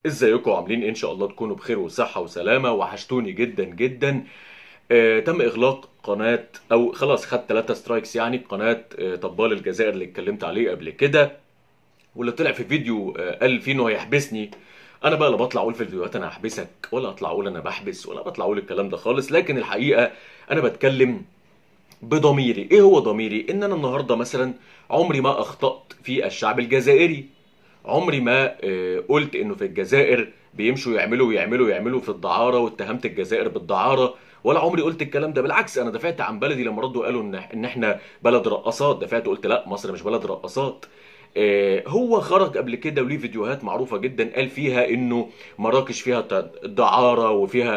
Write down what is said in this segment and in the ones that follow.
ازيكم عاملين إيه؟ ان شاء الله تكونوا بخير وصحة وسلامة وحشتوني جدا جدا آه تم اغلاق قناة او خلاص خدت 3 سترايكس يعني قناة آه طبال الجزائر اللي اتكلمت عليه قبل كده واللي طلع في فيديو آه قال فيه انه هيحبسني انا بقى لا بطلع اقول في الفيديوهات انا هحبسك ولا اطلع اقول انا بحبس ولا بطلع اقول الكلام ده خالص لكن الحقيقة انا بتكلم بضميري ايه هو ضميري ان انا النهارده مثلا عمري ما اخطأت في الشعب الجزائري عمري ما آه، قلت انه في الجزائر بيمشوا يعملوا ويعملوا ويعملوا في الدعاره واتهمت الجزائر بالدعاره ولا عمري قلت الكلام ده بالعكس انا دافعت عن بلدي لما ردوا قالوا ان ان احنا بلد رقصات دافعت وقلت لا مصر مش بلد رقصات آه، هو خرج قبل كده وليه فيديوهات معروفه جدا قال فيها انه مراكش فيها ت- دعاره وفيها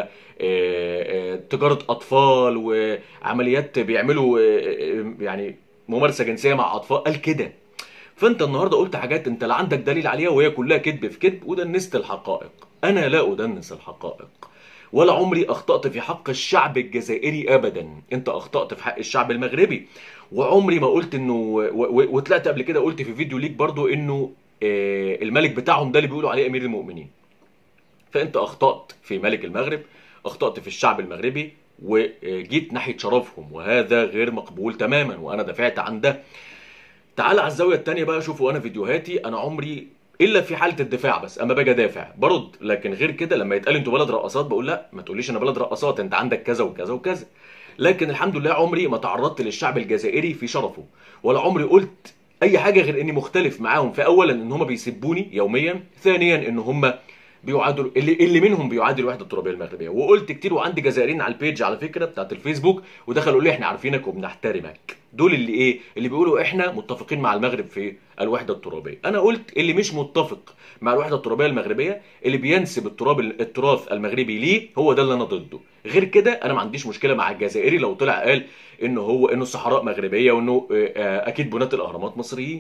آه، آه، تجاره اطفال وعمليات بيعملوا آه، آه، يعني ممارسه جنسيه مع اطفال قال كده فانت النهارده قلت حاجات انت لا عندك دليل عليها وهي كلها كذب في كذب ودنست الحقائق انا لا ادنس الحقائق ولا عمري اخطات في حق الشعب الجزائري ابدا انت اخطات في حق الشعب المغربي وعمري ما قلت انه و- و- وطلعت قبل كده قلت في فيديو ليك برضو انه آه، الملك بتاعهم ده اللي بيقولوا عليه امير المؤمنين فانت اخطات في ملك المغرب اخطات في الشعب المغربي وجيت ناحيه شرفهم وهذا غير مقبول تماما وانا دافعت عن ده تعال على الزاويه التانيه بقى شوفوا انا فيديوهاتي انا عمري الا في حاله الدفاع بس اما باجي ادافع برد لكن غير كده لما يتقال انتوا بلد رقصات بقول لا ما تقوليش انا بلد رقصات انت عندك كذا وكذا وكذا لكن الحمد لله عمري ما تعرضت للشعب الجزائري في شرفه ولا عمري قلت اي حاجه غير اني مختلف معاهم في اولا ان هم بيسبوني يوميا ثانيا ان هم بيعادلوا اللي اللي منهم بيعادل الوحده الترابيه المغربيه وقلت كتير وعندي جزائريين على البيج على فكره بتاعت الفيسبوك ودخلوا يقولوا لي احنا عارفينك وبنحترمك دول اللي ايه اللي بيقولوا احنا متفقين مع المغرب في الوحده الترابيه انا قلت اللي مش متفق مع الوحده الترابيه المغربيه اللي بينسب التراب التراث المغربي ليه هو ده اللي انا ضده غير كده انا ما عنديش مشكله مع الجزائري لو طلع قال انه هو انه الصحراء مغربيه وانه آه، آه، اكيد بنات الاهرامات مصريين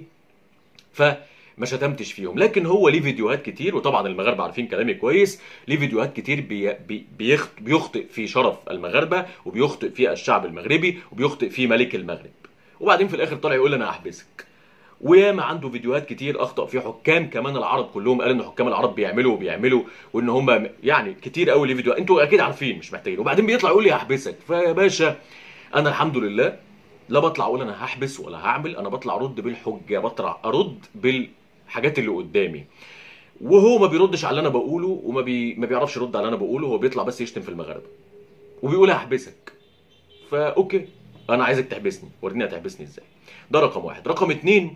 فما شتمتش فيهم لكن هو ليه فيديوهات كتير وطبعا المغاربه عارفين كلامي كويس ليه فيديوهات كتير بي بي بيخ بيخطئ في شرف المغاربه وبيخطئ في الشعب المغربي وبيخطئ في ملك المغرب وبعدين في الاخر طلع يقول انا هحبسك وياما عنده فيديوهات كتير اخطا في حكام كمان العرب كلهم قال ان حكام العرب بيعملوا وبيعملوا وان هم يعني كتير قوي ليه فيديوهات انتوا اكيد عارفين مش محتاجين وبعدين بيطلع يقول لي هحبسك فيا باشا انا الحمد لله لا بطلع اقول انا هحبس ولا هعمل انا بطلع ارد بالحجه بطلع ارد بالحاجات اللي قدامي وهو ما بيردش على اللي انا بقوله وما بي... ما بيعرفش يرد على اللي انا بقوله هو بيطلع بس يشتم في المغاربه وبيقول هحبسك فا اوكي انا عايزك تحبسني وريني هتحبسني ازاي ده رقم واحد رقم اتنين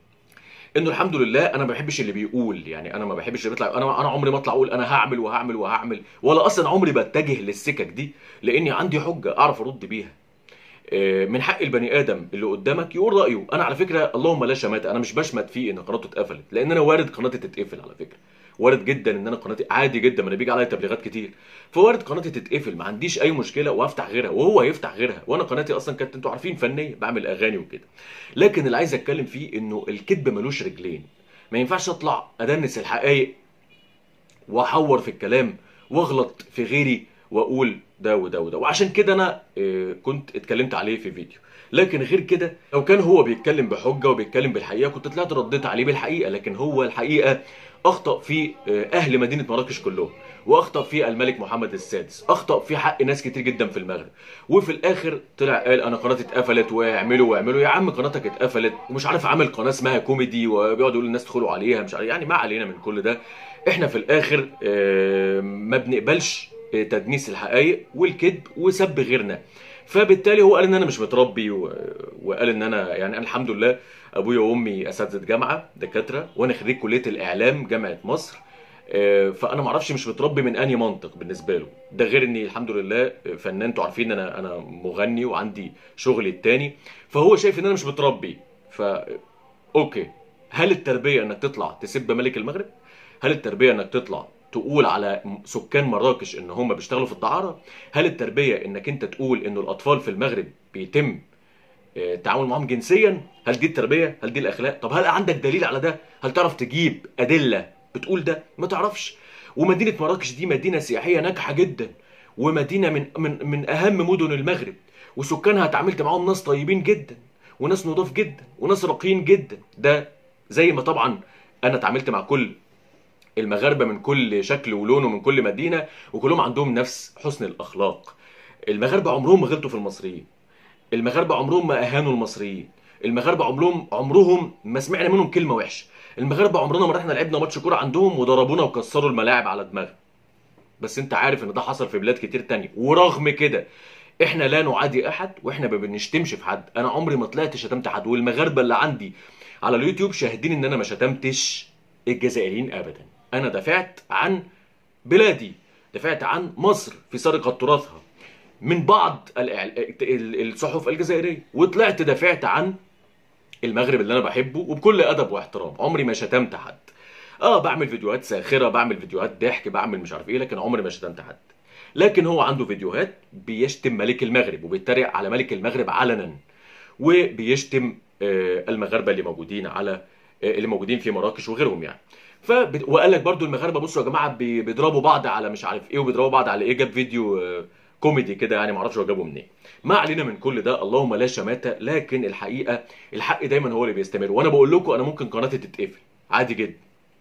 انه الحمد لله انا ما بحبش اللي بيقول يعني انا ما بحبش اللي بيطلع انا انا عمري ما اطلع اقول انا هعمل وهعمل وهعمل ولا اصلا عمري بتجه للسكك دي لاني عندي حجه اعرف ارد بيها آه، من حق البني ادم اللي قدامك يقول رايه انا على فكره اللهم لا شماتة انا مش بشمت فيه ان قناته اتقفلت لان انا وارد قناتي تتقفل على فكره وارد جدا ان انا قناتي عادي جدا ما انا بيجي عليا تبليغات كتير فوارد قناتي تتقفل ما عنديش اي مشكله وافتح غيرها وهو يفتح غيرها وانا قناتي اصلا كانت انتوا عارفين فنيه بعمل اغاني وكده لكن اللي عايز اتكلم فيه انه الكذب ملوش رجلين ما ينفعش اطلع ادنس الحقائق واحور في الكلام واغلط في غيري واقول ده وده وده وعشان كده انا آه، كنت اتكلمت عليه في فيديو لكن غير كده لو كان هو بيتكلم بحجه وبيتكلم بالحقيقه كنت طلعت رديت عليه بالحقيقه لكن هو الحقيقه اخطا في آه، اهل مدينه مراكش كلهم واخطا في الملك محمد السادس اخطا في حق ناس كتير جدا في المغرب وفي الاخر طلع قال انا قناتي اتقفلت واعملوا واعملوا يا عم قناتك اتقفلت ومش عارف عامل قناه اسمها كوميدي وبيقعد يقول الناس تدخلوا عليها مش عارف يعني ما علينا من كل ده احنا في الاخر آه، ما بنقبلش آه، تدنيس الحقائق والكذب وسب غيرنا فبالتالي هو قال ان انا مش متربي و... وقال ان انا يعني أنا الحمد لله ابويا وامي اساتذه جامعه دكاتره وانا خريج كليه الاعلام جامعه مصر آه، فانا ما اعرفش مش متربي من انهي منطق بالنسبه له ده غير اني الحمد لله فنان انتوا عارفين ان انا انا مغني وعندي شغلي التاني فهو شايف ان انا مش متربي ف اوكي هل التربيه انك تطلع تسب ملك المغرب هل التربيه انك تطلع تقول على سكان مراكش ان هم بيشتغلوا في الدعاره هل التربيه انك انت تقول انه الاطفال في المغرب بيتم آه، التعامل معاهم جنسيا هل دي التربيه هل دي الاخلاق طب هل عندك دليل على ده هل تعرف تجيب ادله بتقول ده ما تعرفش ومدينه مراكش دي مدينه سياحيه ناجحه جدا ومدينه من من من اهم مدن المغرب وسكانها اتعاملت معاهم ناس طيبين جدا وناس نضاف جدا وناس راقيين جدا ده زي ما طبعا انا اتعاملت مع كل المغاربه من كل شكل ولون ومن كل مدينه وكلهم عندهم نفس حسن الاخلاق المغاربه عمرهم ما غلطوا في المصريين المغاربه عمرهم ما اهانوا المصريين المغاربه عمرهم عمرهم ما سمعنا منهم كلمه وحشه المغاربه عمرنا ما رحنا لعبنا ماتش كوره عندهم وضربونا وكسروا الملاعب على دماغنا بس انت عارف ان ده حصل في بلاد كتير تانية ورغم كده احنا لا نعادي احد واحنا ما بنشتمش في حد انا عمري ما طلعت شتمت حد والمغاربه اللي عندي على اليوتيوب شاهدين ان انا ما شتمتش الجزائريين ابدا انا دافعت عن بلادي دافعت عن مصر في سرقه تراثها من بعض الإعل- ال- الصحف الجزائريه وطلعت دافعت عن المغرب اللي انا بحبه وبكل ادب واحترام عمري ما شتمت حد اه بعمل فيديوهات ساخره بعمل فيديوهات ضحك بعمل مش عارف ايه لكن عمري ما شتمت حد لكن هو عنده فيديوهات بيشتم ملك المغرب وبيتريق على ملك المغرب علنا وبيشتم آه، المغاربه اللي موجودين على آه، اللي موجودين في مراكش وغيرهم يعني ف وقال لك برضو المغاربه بصوا يا جماعه بي- بيضربوا بعض على مش عارف ايه وبيضربوا بعض على ايه جاب فيديو آه، كوميدي كده يعني معرفش هو جابه منين ما علينا من كل ده اللهم لا شماتة لكن الحقيقه الحق دايما هو اللي بيستمر وانا بقول لكم انا ممكن قناتي تتقفل عادي جدا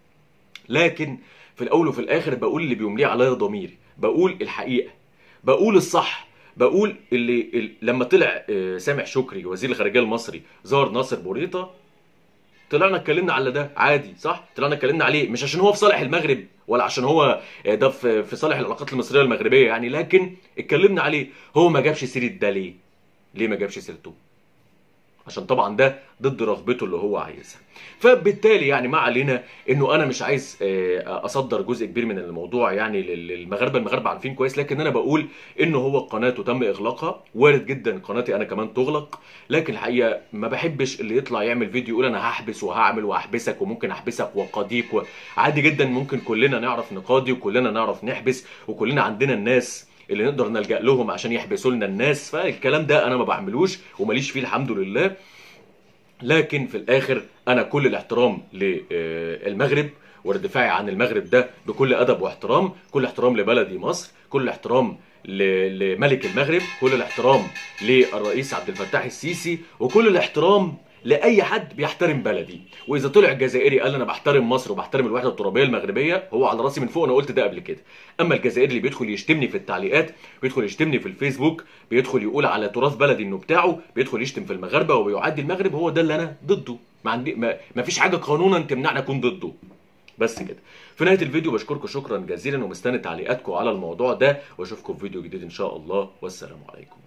لكن في الاول وفي الاخر بقول اللي بيمليه عليا ضميري بقول الحقيقه بقول الصح بقول اللي, اللي لما طلع آه، سامح شكري وزير الخارجيه المصري زار ناصر بوريطه طلعنا اتكلمنا على ده عادي صح طلعنا اتكلمنا عليه مش عشان هو في صالح المغرب ولا عشان هو آه، ده في في صالح العلاقات المصريه المغربيه يعني لكن اتكلمنا عليه هو ما جابش سيره ده ليه ليه ما جابش سيرته عشان طبعا ده ضد رغبته اللي هو عايزها فبالتالي يعني ما علينا انه انا مش عايز آه، اصدر جزء كبير من الموضوع يعني لل- للمغاربه المغاربه عارفين كويس لكن انا بقول انه هو قناته تم اغلاقها وارد جدا قناتي انا كمان تغلق لكن الحقيقه ما بحبش اللي يطلع يعمل فيديو يقول انا هحبس وهعمل وهحبسك وممكن احبسك وقاضيك و... عادي جدا ممكن كلنا نعرف نقاضي وكلنا نعرف نحبس وكلنا عندنا الناس اللي نقدر نلجأ لهم عشان يحبسوا لنا الناس فالكلام ده انا ما بعملوش وماليش فيه الحمد لله لكن في الاخر انا كل الاحترام للمغرب واردفاعي عن المغرب ده بكل ادب واحترام كل احترام لبلدي مصر كل احترام ل- لملك المغرب كل الاحترام للرئيس عبد الفتاح السيسي وكل الاحترام لاي حد بيحترم بلدي واذا طلع جزائري قال انا بحترم مصر وبحترم الوحده الترابيه المغربيه هو على راسي من فوق انا قلت ده قبل كده اما الجزائري اللي بيدخل يشتمني في التعليقات بيدخل يشتمني في الفيسبوك بيدخل يقول على تراث بلدي انه بتاعه بيدخل يشتم في المغاربه وبيعادي المغرب هو ده اللي انا ضده ما عندي ما, ما فيش حاجه قانونا تمنعني اكون ضده بس كده في نهايه الفيديو بشكركم شكرا جزيلا ومستني تعليقاتكم على الموضوع ده واشوفكم في فيديو جديد ان شاء الله والسلام عليكم